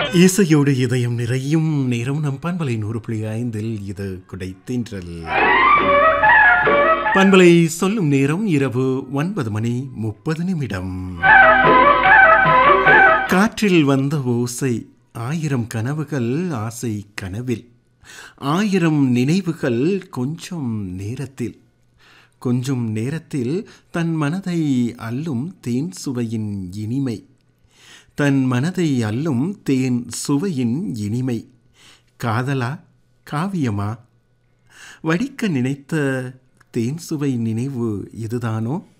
இசையோடு இதயம் நிறையும் நேரம் நம் பண்பலை நூறு புள்ளி ஐந்தில் இது குடைத்தீன்றல் பண்பலை சொல்லும் நேரம் இரவு ஒன்பது மணி முப்பது நிமிடம் காற்றில் வந்த ஓசை ஆயிரம் கனவுகள் ஆசை கனவில் ஆயிரம் நினைவுகள் கொஞ்சம் நேரத்தில் கொஞ்சம் நேரத்தில் தன் மனதை அல்லும் தேன் சுவையின் இனிமை தன் மனதை அல்லும் தேன் சுவையின் இனிமை காதலா காவியமா வடிக்க நினைத்த தேன் சுவை நினைவு இதுதானோ